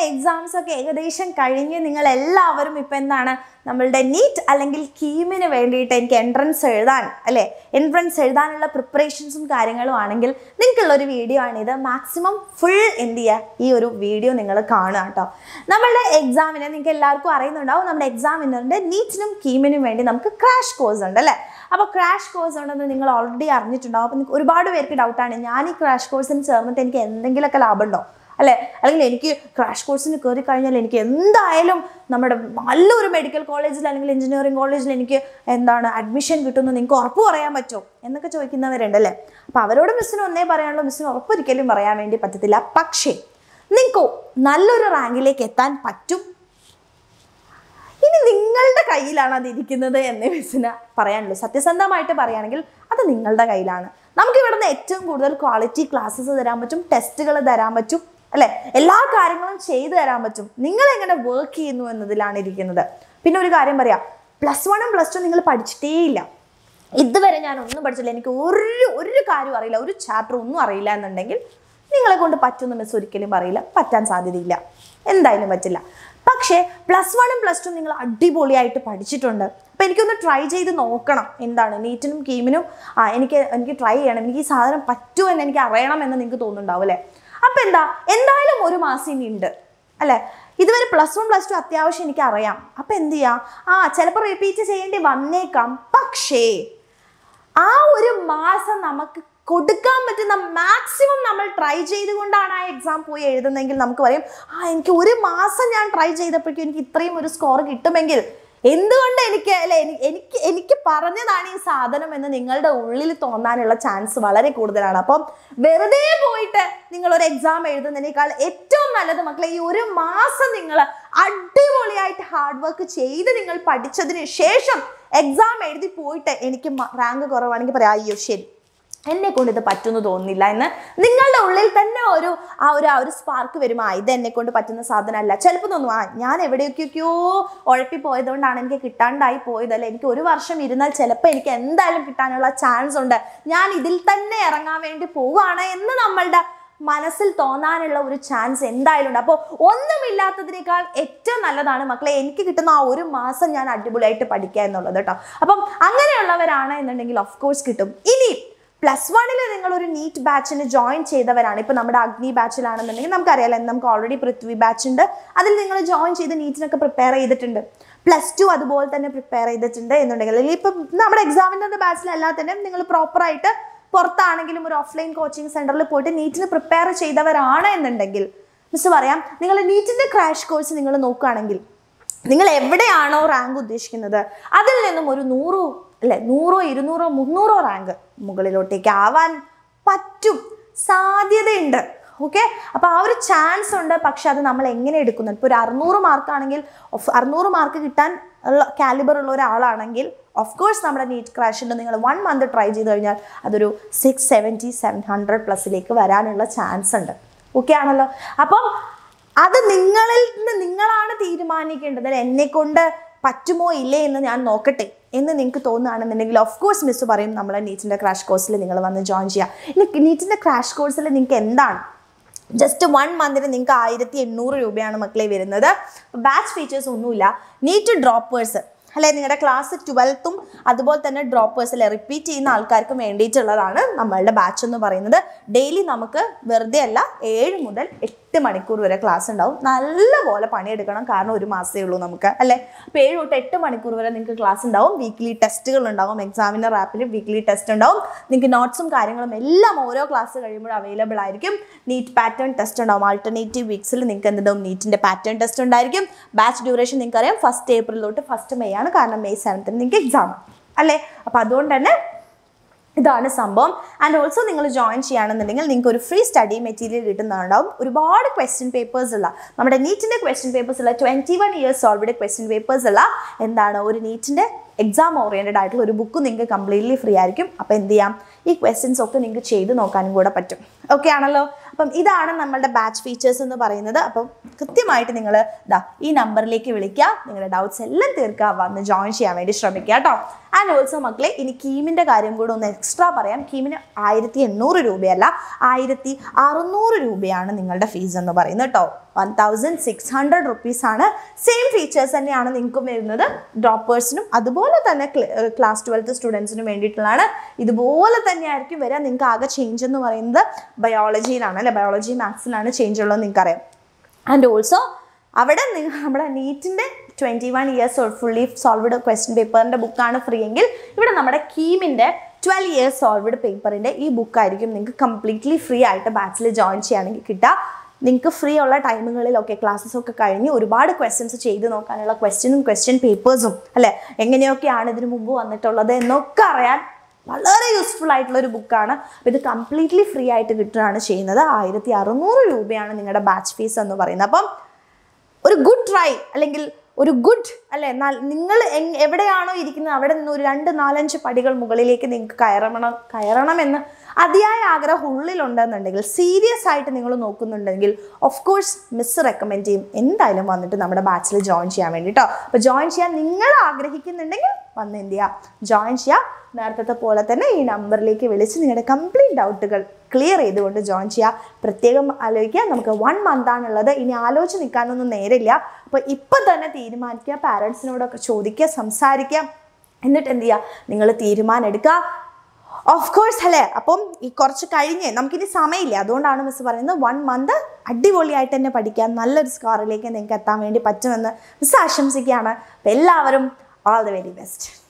exams ഒക്കെ ഏകദേശം കഴിഞ്ഞ് നിങ്ങൾ എല്ലാവരും ഇപ്പം എന്താണ് നമ്മളുടെ നീറ്റ് അല്ലെങ്കിൽ കീമിന് വേണ്ടിയിട്ട് എനിക്ക് എൻട്രൻസ് എഴുതാൻ അല്ലേ എൻട്രൻസ് എഴുതാനുള്ള പ്രിപ്പറേഷൻസും കാര്യങ്ങളും ആണെങ്കിൽ നിങ്ങൾക്കുള്ള ഒരു വീഡിയോ ആണിത് മാക്സിമം ഫുൾ എന്ത് ചെയ്യുക ഈ ഒരു വീഡിയോ നിങ്ങൾ കാണുക കേട്ടോ നമ്മളുടെ എക്സാമിന് നിങ്ങൾക്ക് എല്ലാവർക്കും അറിയുന്നുണ്ടാവും നമ്മുടെ എക്സാമിനറിൻ്റെ നീറ്റിനും കീമിനും വേണ്ടി നമുക്ക് ക്രാഷ് കോഴ്സ് ഉണ്ട് അല്ലേ അപ്പോൾ ക്രാഷ് കോഴ്സ് ഉണ്ടെന്ന് നിങ്ങൾ ഓൾറെഡി അറിഞ്ഞിട്ടുണ്ടാവും അപ്പോൾ നിങ്ങൾക്ക് ഒരുപാട് പേർക്ക് ഡൗട്ടാണ് ഞാൻ ഈ ക്രാഷ് കോഴ്സിന് ചേർന്നിട്ട് എനിക്ക് എന്തെങ്കിലുമൊക്കെ ലാഭമുണ്ടോ അല്ലേ അല്ലെങ്കിൽ എനിക്ക് ക്രാഷ് കോഴ്സിന് കയറി കഴിഞ്ഞാൽ എനിക്ക് എന്തായാലും നമ്മുടെ നല്ലൊരു മെഡിക്കൽ കോളേജിൽ അല്ലെങ്കിൽ എഞ്ചിനീയറിംഗ് കോളേജിൽ എനിക്ക് എന്താണ് അഡ്മിഷൻ കിട്ടുമെന്ന് നിങ്ങൾക്ക് ഉറപ്പ് പറയാൻ പറ്റുമോ എന്നൊക്കെ ചോദിക്കുന്നവരുണ്ട് അല്ലേ അപ്പോൾ അവരോട് മിസ്സിന് ഒന്നേ പറയാനുള്ളൂ മിസ്സിന് ഉറപ്പൊരിക്കലും പറയാൻ വേണ്ടി പറ്റത്തില്ല പക്ഷേ നിങ്ങൾക്ക് നല്ലൊരു റാങ്കിലേക്ക് എത്താൻ പറ്റും ഇനി നിങ്ങളുടെ കയ്യിലാണ് അത് ഇരിക്കുന്നത് എന്ന് മിസ്സിന് പറയാനുള്ളൂ സത്യസന്ധമായിട്ട് പറയുകയാണെങ്കിൽ അത് നിങ്ങളുടെ കയ്യിലാണ് നമുക്ക് ഇവിടുന്ന് ഏറ്റവും കൂടുതൽ ക്വാളിറ്റി ക്ലാസ്സസ് തരാൻ പറ്റും ടെസ്റ്റുകൾ തരാൻ പറ്റും അല്ലെ എല്ലാ കാര്യങ്ങളും ചെയ്തു തരാൻ പറ്റും നിങ്ങൾ എങ്ങനെ വർക്ക് ചെയ്യുന്നു എന്നതിലാണ് ഇരിക്കുന്നത് പിന്നെ ഒരു കാര്യം പറയാം പ്ലസ് വണ്ണും പ്ലസ് ടു നിങ്ങൾ പഠിച്ചിട്ടേ ഇല്ല ഇതുവരെ ഞാൻ ഒന്നും പഠിച്ചില്ല എനിക്ക് ഒരു ഒരു കാര്യം അറിയില്ല ഒരു ചാപ്റ്റർ ഒന്നും അറിയില്ല എന്നുണ്ടെങ്കിൽ നിങ്ങളെ കൊണ്ട് പറ്റുമെന്ന് മിസ് ഒരിക്കലും പറയില്ല പറ്റാൻ സാധ്യതയില്ല എന്തായാലും പറ്റില്ല പക്ഷേ പ്ലസ് വണ്ണും പ്ലസ് ടു നിങ്ങൾ അടിപൊളിയായിട്ട് പഠിച്ചിട്ടുണ്ട് അപ്പോൾ എനിക്കൊന്ന് ട്രൈ ചെയ്ത് നോക്കണം എന്താണ് നീറ്റിനും കീമിനും ആ എനിക്ക് എനിക്ക് ട്രൈ ചെയ്യണം എനിക്ക് ഈ സാധനം പറ്റുമോ എന്ന് എനിക്ക് അറിയണം എന്ന് നിങ്ങൾക്ക് തോന്നുന്നുണ്ടാവും അല്ലേ അപ്പം എന്താ എന്തായാലും ഒരു മാസം ഇനി ഉണ്ട് അല്ലേ ഇതുവരെ പ്ലസ് വൺ പ്ലസ് ടു അത്യാവശ്യം എനിക്ക് അറിയാം അപ്പം എന്ത് ചെയ്യാം ആ ചിലപ്പോൾ റിപ്പീറ്റ് ചെയ്യേണ്ടി വന്നേക്കാം പക്ഷേ ആ ഒരു മാസം നമുക്ക് കൊടുക്കാൻ പറ്റുന്ന മാക്സിമം നമ്മൾ ട്രൈ ചെയ്തുകൊണ്ടാണ് ആ എക്സാം പോയി എഴുതുന്നതെങ്കിൽ നമുക്ക് പറയും ആ എനിക്ക് ഒരു മാസം ഞാൻ ട്രൈ ചെയ്തപ്പോഴേക്കും എനിക്ക് ഇത്രയും ഒരു സ്കോർ കിട്ടുമെങ്കിൽ എന്തുകൊണ്ട് എനിക്ക് അല്ലെ എനി- എനിക്ക് എനിക്ക് പറഞ്ഞതാണ് ഈ സാധനം എന്ന് നിങ്ങളുടെ ഉള്ളിൽ തോന്നാനുള്ള ചാൻസ് വളരെ കൂടുതലാണ് അപ്പം വെറുതെ പോയിട്ട് നിങ്ങൾ ഒരു എക്സാം എഴുതുന്നതിനേക്കാൾ ഏറ്റവും നല്ലത് മക്കളെ ഈ ഒരു മാസം നിങ്ങൾ അടിപൊളിയായിട്ട് ഹാർഡ് വർക്ക് ചെയ്ത് നിങ്ങൾ പഠിച്ചതിന് ശേഷം എക്സാം എഴുതി പോയിട്ട് എനിക്ക് റാങ്ക് കുറവാണെങ്കിൽ പറയാം അയ്യോ ശരി എന്നെ കൊണ്ട് ഇത് പറ്റുമെന്ന് തോന്നുന്നില്ല എന്ന് നിങ്ങളുടെ ഉള്ളിൽ തന്നെ ഒരു ആ ഒരു ആ ഒരു സ്പാർക്ക് വരും ആ ഇത് എന്നെ കൊണ്ട് പറ്റുന്ന സാധനമല്ല ചിലപ്പോൾ തോന്നും ആ ഞാൻ എവിടെയൊക്കെയൊക്കെയോ ഉഴപ്പി പോയതുകൊണ്ടാണ് എനിക്ക് കിട്ടാണ്ടായി പോയത് അല്ലെ എനിക്ക് ഒരു വർഷം ഇരുന്നാൽ ചിലപ്പോൾ എനിക്ക് എന്തായാലും കിട്ടാനുള്ള ചാൻസ് ഉണ്ട് ഞാൻ ഇതിൽ തന്നെ ഇറങ്ങാൻ വേണ്ടി പോവുകയാണ് എന്ന് നമ്മളുടെ മനസ്സിൽ തോന്നാനുള്ള ഒരു ചാൻസ് എന്തായാലും ഉണ്ട് അപ്പോൾ ഒന്നുമില്ലാത്തതിനേക്കാൾ ഏറ്റവും നല്ലതാണ് മക്കളെ എനിക്ക് കിട്ടുന്ന ആ ഒരു മാസം ഞാൻ അടിപൊളിയായിട്ട് പഠിക്കുക എന്നുള്ളത് കേട്ടോ അപ്പം അങ്ങനെയുള്ളവരാണ് എന്നുണ്ടെങ്കിൽ ഓഫ് കോഴ്സ് കിട്ടും ഇനി പ്ലസ് വണ്ണിൽ നിങ്ങൾ ഒരു നീറ്റ് ബാച്ചിന് ജോയിൻ ചെയ്തവരാണ് ഇപ്പൊ നമ്മുടെ അഗ്നി ബാച്ചിലാണെന്നുണ്ടെങ്കിൽ നമുക്കറിയാലോ നമുക്ക് ഓൾറെഡി പൃഥ്വി ബാച്ച് ഉണ്ട് അതിൽ നിങ്ങൾ ജോയിൻ ചെയ്ത് നീറ്റിനൊക്കെ പ്രിപ്പയർ ചെയ്തിട്ടുണ്ട് പ്ലസ് ടു അതുപോലെ തന്നെ പ്രിപ്പയർ ചെയ്തിട്ടുണ്ട് എന്നുണ്ടെങ്കിൽ അല്ലെങ്കിൽ ഇപ്പം നമ്മുടെ എക്സാമിൻ്റെ ബാച്ചിലല്ലാതെ തന്നെ നിങ്ങൾ പ്രോപ്പറായിട്ട് പുറത്താണെങ്കിലും ഒരു ഓഫ്ലൈൻ കോച്ചിങ് സെന്ററിൽ പോയിട്ട് നീറ്റിന് പ്രിപ്പയർ ചെയ്തവരാണ് എന്നുണ്ടെങ്കിൽ മിസ് പറയാം നിങ്ങൾ നീറ്റിന്റെ ക്രാഷ് കോഴ്സ് നിങ്ങൾ നോക്കുകയാണെങ്കിൽ നിങ്ങൾ എവിടെയാണോ റാങ്ക് ഉദ്ദേശിക്കുന്നത് അതിൽ നിന്നും ഒരു നൂറോ അല്ലെ നൂറോ ഇരുന്നൂറോ മുന്നൂറോ റാങ്ക് മുകളിലോട്ടേക്ക് ആവാൻ പറ്റും സാധ്യതയുണ്ട് ഓക്കെ അപ്പോൾ ആ ഒരു ചാൻസ് ഉണ്ട് പക്ഷെ അത് നമ്മൾ എങ്ങനെ എടുക്കുന്നു ഇപ്പോൾ ഒരു അറുന്നൂറ് മാർക്കാണെങ്കിൽ അറുന്നൂറ് മാർക്ക് കിട്ടാൻ ഉള്ള കാലിബർ ഉള്ള ഒരാളാണെങ്കിൽ ഓഫ് കോഴ്സ് നമ്മുടെ നീറ്റ് ക്രാഷിൽ നിങ്ങൾ വൺ മന്ത് ട്രൈ ചെയ്ത് കഴിഞ്ഞാൽ അതൊരു സിക്സ് സെവൻറ്റി സെവൻ ഹൺഡ്രഡ് പ്ലസിലേക്ക് വരാനുള്ള ചാൻസ് ഉണ്ട് ഓക്കെ ആണല്ലോ അപ്പം അത് നിങ്ങളിൽ നിന്ന് നിങ്ങളാണ് തീരുമാനിക്കേണ്ടത് എന്നെ കൊണ്ട് പറ്റുമോ ഇല്ലേ എന്ന് ഞാൻ നോക്കട്ടെ എന്ന് നിങ്ങൾക്ക് തോന്നുകയാണെന്നുണ്ടെങ്കിൽ ഓഫ് കോഴ്സ് മിസ് പറയും നമ്മളെ നീറ്റിൻ്റെ ക്രാഷ് കോഴ്സിൽ നിങ്ങൾ വന്ന് ജോയിൻ ചെയ്യുക ഇനി നീറ്റിൻ്റെ ക്രാഷ് കോഴ്സിൽ നിങ്ങൾക്ക് എന്താണ് ജസ്റ്റ് വൺ മന്തിന് നിങ്ങൾക്ക് ആയിരത്തി എണ്ണൂറ് രൂപയാണ് മക്കളെ വരുന്നത് ബാച്ച് ഫീച്ചേഴ്സ് ഒന്നുമില്ല നീറ്റ് ഡ്രോപ്പേഴ്സ് അല്ലെ നിങ്ങളുടെ ക്ലാസ് ട്വൽത്തും അതുപോലെ തന്നെ ഡ്രോപ്പേഴ്സിൽ റിപ്പീറ്റ് ചെയ്യുന്ന ആൾക്കാർക്ക് വേണ്ടിയിട്ടുള്ളതാണ് നമ്മളുടെ ബാച്ച് എന്ന് പറയുന്നത് ഡെയിലി നമുക്ക് വെറുതെ അല്ല ഏഴ് മുതൽ എട്ട് മണിക്കൂർ വരെ ക്ലാസ് ഉണ്ടാവും നല്ലപോലെ പണിയെടുക്കണം കാരണം ഒരു മാസമേ ഉള്ളൂ നമുക്ക് അല്ലേ അപ്പോൾ ഏഴ് തൊട്ട് എട്ട് മണിക്കൂർ വരെ നിങ്ങൾക്ക് ക്ലാസ് ഉണ്ടാവും വീക്ക്ലി ടെസ്റ്റുകൾ ഉണ്ടാവും എക്സാമിനർ ആപ്പിൽ വീക്ക്ലി ടെസ്റ്റ് ഉണ്ടാവും നിങ്ങൾക്ക് നോട്ട്സും കാര്യങ്ങളും എല്ലാം ഓരോ ക്ലാസ് കഴിയുമ്പോൾ അവൈലബിൾ ആയിരിക്കും നീറ്റ് പാറ്റേൺ ടെസ്റ്റ് ഉണ്ടാവും ആൾട്ടർനേറ്റീവ് വീക്സിൽ നിങ്ങൾക്ക് എന്തുണ്ടാവും നീറ്റിൻ്റെ പാറ്റേൺ ടെസ്റ്റ് ഉണ്ടായിരിക്കും ബാച്ച് ഡ്യൂറേഷൻ നിങ്ങൾക്ക് അറിയാം ഫസ്റ്റ് ഏപ്രിൽ തൊട്ട് ഫസ്റ്റ് മെയ് ആണ് കാരണം മെയ് സെവൻത്തിന് നിങ്ങൾക്ക് എക്സാം അല്ലേ അപ്പോൾ അതുകൊണ്ട് തന്നെ ഇതാണ് സംഭവം ആൻഡ് ഓൾസോ നിങ്ങൾ ജോയിൻ ചെയ്യുകയാണെന്നുണ്ടെങ്കിൽ നിങ്ങൾക്ക് ഒരു ഫ്രീ സ്റ്റഡി മെറ്റീരിയൽ കിട്ടുന്നുണ്ടാവും ഒരുപാട് ക്വസ്റ്റ്യൻ പേപ്പേഴ്സ് ഉള്ള നമ്മുടെ നീറ്റിൻ്റെ ക്വസ്റ്റ്യൻ പേപ്പേഴ്സ് ഉള്ള twenty one years already question papers ഉള്ള എന്താണ് ഒരു നീറ്റിൻ്റെ എക്സാം ഓറിയൻറ്റഡ് ആയിട്ടുള്ള ഒരു ബുക്ക് നിങ്ങൾക്ക് കംപ്ലീറ്റ്ലി ഫ്രീ ആയിരിക്കും അപ്പോൾ എന്ത് ചെയ്യാം ഈ ക്വസ്റ്റ്യൻസ് ഒക്കെ നിങ്ങൾക്ക് ചെയ്ത് നോക്കാനും കൂടെ പറ്റും ഓക്കെ ആണല്ലോ അപ്പം ഇതാണ് നമ്മളുടെ ബാച്ച് ഫീച്ചേഴ്സ് എന്ന് പറയുന്നത് അപ്പം കൃത്യമായിട്ട് നിങ്ങൾ ദാ ഈ നമ്പറിലേക്ക് വിളിക്കുക നിങ്ങളുടെ ഡൗട്ട്സ് എല്ലാം തീർക്കുക വന്ന് ജോയിൻ ചെയ്യാൻ വേണ്ടി ശ്രമിക്കുക കേട്ടോ ആൻഡ് ഓൾസോ മക്കളെ ഇനി കീമിൻ്റെ കാര്യം കൂടെ ഒന്ന് എക്സ്ട്രാ പറയാം കീമിന് ആയിരത്തി എണ്ണൂറ് രൂപയല്ല ആയിരത്തി അറുന്നൂറ് രൂപയാണ് നിങ്ങളുടെ ഫീസ് എന്ന് പറയുന്നത് കേട്ടോ one thousand six hundred rupees ആണ് സെയിം ഫീച്ചേഴ്സ് തന്നെയാണ് നിങ്ങൾക്കും വരുന്നത് ഡ്രോപ്പേഴ്സിനും അതുപോലെ തന്നെ ക്ലാസ് ട്വൽത്ത് സ്റ്റുഡൻസിനും വേണ്ടിയിട്ടുള്ളതാണ് ഇതുപോലെ തന്നെ ആയിരിക്കും വരിക നിങ്ങൾക്ക് ആകെ ചേഞ്ച് എന്ന് പറയുന്നത് ബയോളജിയിലാണ് അല്ലെ ബയോളജി മാത്സിലാണ് ചേഞ്ച് ഉള്ളത് നിങ്ങൾക്കറിയാം ആൻഡ് ഓൾസോ അവിടെ നിങ്ങൾ നമ്മുടെ നീറ്റിൻ്റെ twenty one years fully solved question പേപ്പറിൻ്റെ ബുക്കാണ് ഫ്രീ എങ്കിൽ ഇവിടെ നമ്മുടെ കീമിൻ്റെ ട്വൽവ് ഇയേഴ്സ് സോൾവ്ഡ് പേപ്പറിൻ്റെ ഈ ബുക്കായിരിക്കും നിങ്ങൾക്ക് കംപ്ലീറ്റ്ലി ഫ്രീ ആയിട്ട് ബാച്ചിൽ ജോയിൻ ചെയ്യുകയാണെങ്കിൽ കിട്ടുക നിങ്ങൾക്ക് ഫ്രീ ഉള്ള ടൈമുകളിലൊക്കെ ക്ലാസ്സസ് ഒക്കെ കഴിഞ്ഞ് ഒരുപാട് ക്വസ്റ്റ്യൻസ് ചെയ്ത് നോക്കാനുള്ള ക്വസ്റ്റ്യനും ക്വസ്റ്റ്യൻ പേപ്പേഴ്സും അല്ലേ എങ്ങനെയൊക്കെയാണ് ഇതിനു മുമ്പ് വന്നിട്ടുള്ളത് എന്നൊക്കെ അറിയാൻ വളരെ യൂസ്ഫുൾ ആയിട്ടുള്ള ഒരു ബുക്കാണ് അപ്പോൾ ഇത് കംപ്ലീറ്റ്ലി ഫ്രീ ആയിട്ട് കിട്ടുകയാണ് ചെയ്യുന്നത് ആയിരത്തി അറുന്നൂറ് രൂപയാണ് നിങ്ങളുടെ ബാച്ച് ഫീസ് എന്ന് പറയുന്നത് അപ്പം ഒരു ഗുഡ് ട്രൈ അല്ലെങ്കിൽ ഒരു ഗുഡ് അല്ലെ നിങ്ങൾ എങ്- എവിടെയാണോ ഇരിക്കുന്നത് അവിടെ നിന്ന് ഒരു രണ്ട് നാലഞ്ച് പടികൾ മുകളിലേക്ക് നിങ്ങൾക്ക് കയറണം കയറണമെന്ന് അതിയായ ആഗ്രഹം ഉള്ളിലുണ്ടെന്നുണ്ടെങ്കിൽ സീരിയസ് ആയിട്ട് നിങ്ങൾ നോക്കുന്നുണ്ടെങ്കിൽ ഓഫ് കോഴ്സ് മിസ് റെക്കമെൻഡ് ചെയ്യും എന്തായാലും വന്നിട്ട് നമ്മുടെ ബാച്ചിൽ ജോയിൻ ചെയ്യാൻ വേണ്ടി കേട്ടോ അപ്പോൾ ജോയിൻ ചെയ്യാൻ നിങ്ങൾ ആഗ്രഹിക്കുന്നുണ്ടെങ്കിൽ വന്ന് എന്ത് ചെയ്യുക ജോയിൻ ചെയ്യുക നേരത്തെ പോലെ തന്നെ ഈ നമ്പറിലേക്ക് വിളിച്ച് നിങ്ങളുടെ കംപ്ലീറ്റ് ഡൗട്ടുകൾ ക്ലിയർ ചെയ്തുകൊണ്ട് ജോയിൻ ചെയ്യുക പ്രത്യേകം ആലോചിക്കുക നമുക്ക് വൺ മന്ത് ആണുള്ളത് ഇനി ആലോചിച്ച് നിൽക്കാനൊന്നും നേരില്ല അപ്പോൾ ഇപ്പം തന്നെ തീരുമാനിക്കുക പാരൻസിനോടൊക്കെ ചോദിക്കുക സംസാരിക്കുക എന്നിട്ട് എന്ത് ചെയ്യുക നിങ്ങൾ തീരുമാനം എടുക്കുക ഓഫ് കോഴ്സ് അല്ലേ അപ്പം ഈ കുറച്ച് കഴിഞ്ഞ് നമുക്കിനി സമയമില്ല അതുകൊണ്ടാണ് മിസ് പറയുന്നത് വൺ മന്ത് അടിപൊളിയായിട്ട് തന്നെ പഠിക്കാൻ നല്ലൊരു സ്കോറിലേക്ക് നിങ്ങൾക്ക് എത്താൻ വേണ്ടി പറ്റുമെന്ന് മിസ് ആശംസിക്കുകയാണ് അപ്പം എല്ലാവരും ഓൾ ദി വെരി ബെസ്റ്റ്